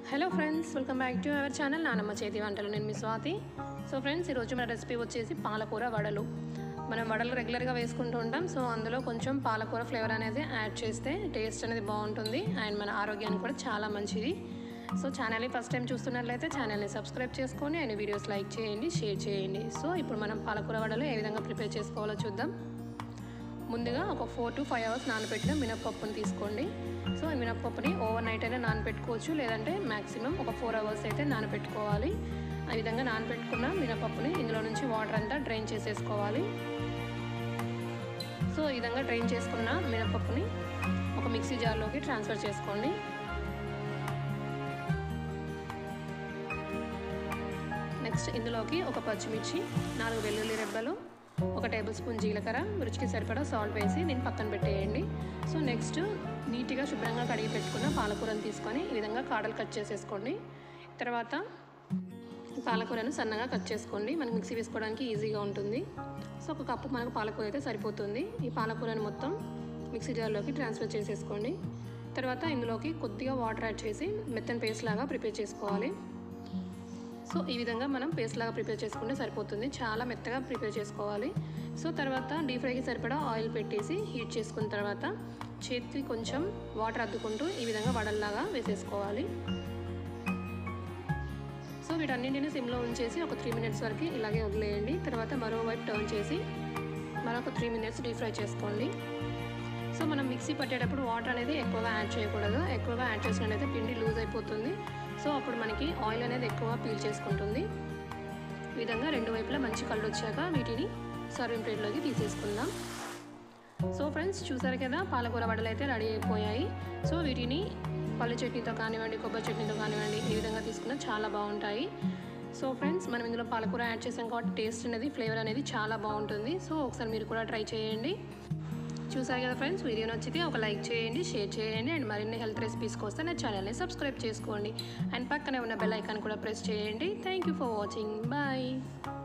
hello friends welcome back to our channel నానమ్మ చేతి వంటలు నేను మీ స్వాతి సో ఫ్రెండ్స్ ఈరోజు మన రెసిపీ వచ్చేసి పాలకూర వడలు మనం వడలు రెగ్యులర్గా వేసుకుంటూ ఉంటాం సో అందులో కొంచెం పాలకూర ఫ్లేవర్ అనేది యాడ్ చేస్తే టేస్ట్ అనేది బాగుంటుంది అండ్ మన ఆరోగ్యానికి కూడా చాలా మంచిది సో ఛానల్ని ఫస్ట్ టైం చూస్తున్నట్లయితే ఛానల్ని సబ్స్క్రైబ్ చేసుకొని అండ్ వీడియోస్ లైక్ చేయండి షేర్ చేయండి సో ఇప్పుడు మనం పాలకూర వడలు ఏ విధంగా ప్రిపేర్ చేసుకోవాలో చూద్దాం ముందుగా ఒక ఫోర్ టు ఫైవ్ అవర్స్ నానబెట్టిన మినప్పప్పుని తీసుకోండి సో ఈ మినప్పప్పుని ఓవర్ నైట్ అయినా నానబెట్టుకోవచ్చు లేదంటే మ్యాక్సిమం ఒక ఫోర్ అవర్స్ అయితే నానబెట్టుకోవాలి ఆ విధంగా నానబెట్టుకున్న మినపప్పుని ఇందులో నుంచి వాటర్ అంతా డ్రైన్ చేసేసుకోవాలి సో ఈ విధంగా డ్రైన్ చేసుకున్న మినపప్పుని ఒక మిక్సీ జార్లోకి ట్రాన్స్ఫర్ చేసుకోండి నెక్స్ట్ ఇందులోకి ఒక పచ్చిమిర్చి నాలుగు వెల్లుల్లి రెబ్బలు ఒక టేబుల్ స్పూన్ జీలకర్ర రుచికి సరిపడా సాల్ట్ వేసి నేను పక్కన పెట్టేయండి సో నెక్స్ట్ నీట్గా శుభ్రంగా కడిగి పెట్టుకున్న పాలకూరను తీసుకొని ఈ విధంగా కాడలు కట్ చేసేసుకోండి తర్వాత పాలకూరను సన్నగా కట్ చేసుకోండి మనకి మిక్సీ వేసుకోవడానికి ఈజీగా ఉంటుంది సో ఒక కప్పు మనకు పాలకూర అయితే సరిపోతుంది ఈ పాలకూరను మొత్తం మిక్సీ జార్లోకి ట్రాన్స్ఫర్ చేసేసుకోండి తర్వాత ఇందులోకి కొద్దిగా వాటర్ యాడ్ చేసి మెత్తని పేస్ట్ లాగా ప్రిపేర్ చేసుకోవాలి సో ఈ విధంగా మనం పేస్ట్ లాగా ప్రిపేర్ చేసుకుంటే సరిపోతుంది చాలా మెత్తగా ప్రిపేర్ చేసుకోవాలి సో తర్వాత డీప్ ఫ్రైకి సరిపడా ఆయిల్ పెట్టేసి హీట్ చేసుకున్న తర్వాత చేతికి కొంచెం వాటర్ అద్దుకుంటూ ఈ విధంగా వడల్లాగా వేసేసుకోవాలి సో వీటన్నింటిని సిమ్లో ఉంచేసి ఒక త్రీ మినిట్స్ వరకు ఇలాగే వదిలేయండి తర్వాత మరోవైపు టర్న్ చేసి మరొక త్రీ మినిట్స్ డీప్ ఫ్రై చేసుకోండి సో మనం మిక్సీ పట్టేటప్పుడు వాటర్ అనేది ఎక్కువగా యాడ్ చేయకూడదు ఎక్కువగా యాడ్ చేసినట్లయితే పిండి లూజ్ అయిపోతుంది సో అప్పుడు మనకి ఆయిల్ అనేది ఎక్కువ పీల్ చేసుకుంటుంది ఈ విధంగా రెండు వైపులా మంచి కలర్ వచ్చాక వీటిని సర్వింగ్ ప్లేట్లోకి తీసేసుకుందాం సో ఫ్రెండ్స్ చూసారు కదా పాలకూర వడలు అయితే రెడీ అయిపోయాయి సో వీటిని పల్లి చట్నీతో కానివ్వండి కొబ్బరి చట్నీతో కానివ్వండి ఈ విధంగా తీసుకున్న చాలా బాగుంటాయి సో ఫ్రెండ్స్ మనం ఇందులో పాలకూర యాడ్ చేసాం కాబట్టి టేస్ట్ అనేది ఫ్లేవర్ అనేది చాలా బాగుంటుంది సో ఒకసారి మీరు కూడా ట్రై చేయండి చూసారు కదా ఫ్రెండ్స్ వీడియో నచ్చితే ఒక లైక్ చేయండి షేర్ చేయండి అండ్ మరిన్ని హెల్త్ రెసిపీస్ కోసం నా ఛానల్ని సబ్స్క్రైబ్ చేసుకోండి అండ్ పక్కనే ఉన్న బెల్ ఐకాన్ కూడా ప్రెస్ చేయండి thank you for watching bye